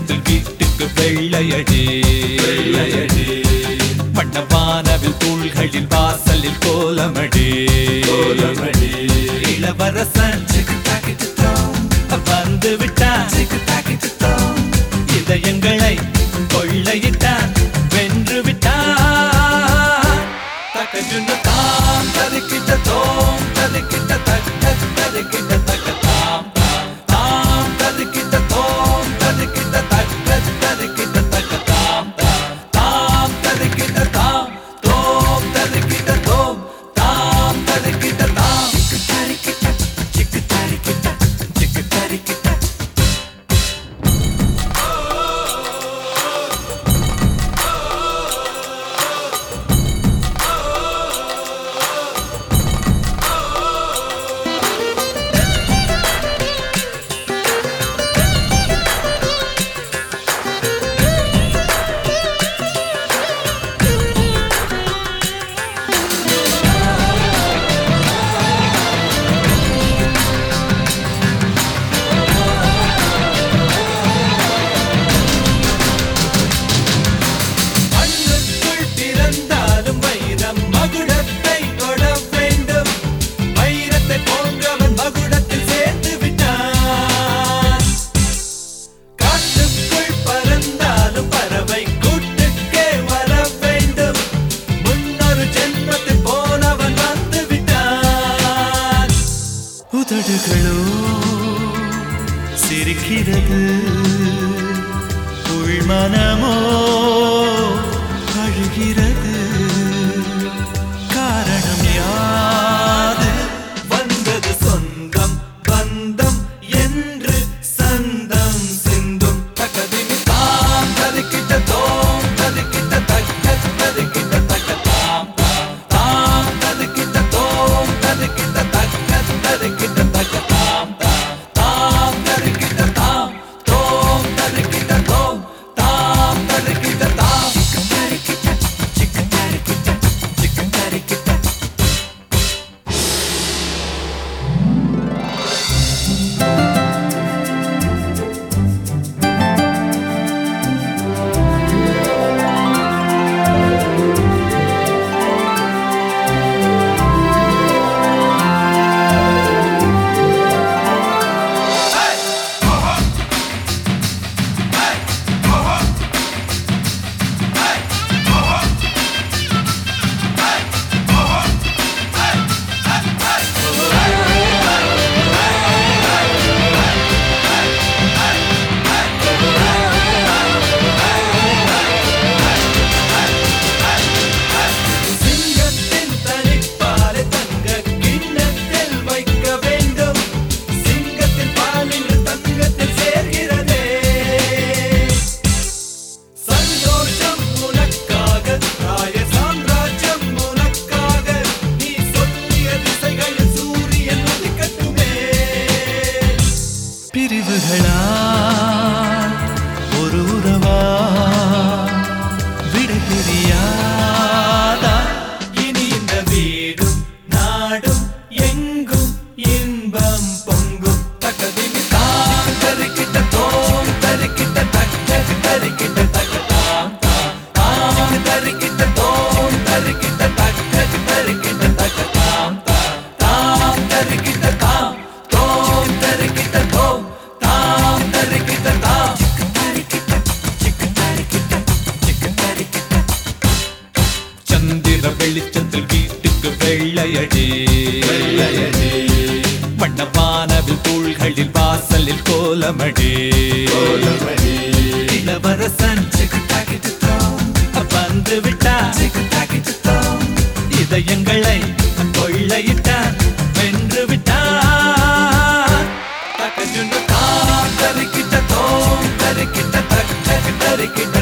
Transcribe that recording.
வெளிச்சத்தில் வீட்டுக்கு வெள்ளையடி வெள்ளையடி வண்ணவானவில் தூள்களில் வாசலில் கோலமடி கோலமடி இளவரசன் வந்து விட்டான் இதயங்களை கொள்ளையிட்டான் வென்று விட்டான் தக்கஜுன்னு தாம் ததுக்கிட்ட தோம் ததுக்கிட்ட தக்க ததுக்கிட்ட தக்க தாம் தாம் தாம் ததுக்கிட்ட தோம் ததுக்கிட்ட தக்க ததுக்கிட்ட தக்க தாம் தாம் தாம் ததுக்கிட்ட தாம் தோம் ததுக்கிட்ட தோம் தாம் ததுக்கிட்ட தாம் சிக்கு தரிக்கிட்ட சிக்கு தரிக்கிட்ட சிக்கு தரிக்கிட்ட மண்ணுக்குள் பிறந்தாலும் வைரம் மகுடத்தை தொட வேண்டும் வைரத்தை போன்றவன் மகுடத்தில் சேர்த்து விட்டான் காட்டுக்குள் பறந்தாலும் பறவை கூட்டுக்கே வர வேண்டும் முன்னொரு ஜென்மத்தில் போனவன் வந்து விட்டான் உதடுகளோ சிரிக்கிறது உள்மனமோ அழுகிறது காரணம் யாது வந்தது சொந்தம் பந்தம் என்று சந்தம் சிந்தும் தக்கதிமி தாம் ததுக்கிட்ட தோம் ததுக்கிட்ட தக்க ததுக்கிட்ட தக்க தாம் தாம் தாம் ததுக்கிட்ட தோம் ததுக்கிட்ட தக்க ததுக்கிட்ட தக்க தாம் தாம் தாம் ததுக்கிட்ட தாம் தோம் ததுக்கிட்ட தோம் தாம் ததுக்கிட்ட தாம் சிக்கன் தரிக்கிட்ட சிக்கன் தரிக்கிட்ட சிக்கன் தரிக்கிட்ட சிங்கத்தின் தனிப்பாலை தங்க கிண்ணத்தில் வைக்க வேண்டும் சிங்கத்தின் பால் இன்று தங்கத்தில் சேர்கிறதே சந்தோஷம் உனக்காக ராய சாம்ராஜ்யம் உனக்காக நீ சொல்லிய திசைகளில் சூரியன் உதிக்கட்டுமே பிரிவுகளா ஒரு உறவா விடை தெரியாதா இனி இந்த வீடும் நாடும் எங்கும் இன்பம் பொங்கும் தக்கதிமி தாம் தருக்கிட்ட தோம் தருக்கிட்ட தக்க தருக்கிட்ட தக்க தாம் தாம் தாம் தருக்கிட்ட தோம் தருக்கிட்ட தக்க தருக்கிட்ட தக்க தாம் தாம் தாம் தருக்கிட்ட தாம் தோம் தருக்கிட்ட தோம் தாம் தருக்கிட்ட தாம் சிக்கு தருக்கிட்ட சிக்கு தருக்கிட்ட சிக்கு தருக்கிட்ட சந்திர வெளிச்சத்தில் வீட்டுக்கு வெள்ளையடி வெள்ளையடி வண்ணவானவில் தூள்களில் வாசலில் கோலமடி கோலமடி இளவரசன் வந்து விட்டான் இதயங்களை கொள்ளையிட்டான் வென்று விட்டான் தக்கஜுன்னு தாம் தருக்கிட்ட தோம் தருக்கிட்ட தக்க தருக்கிட்ட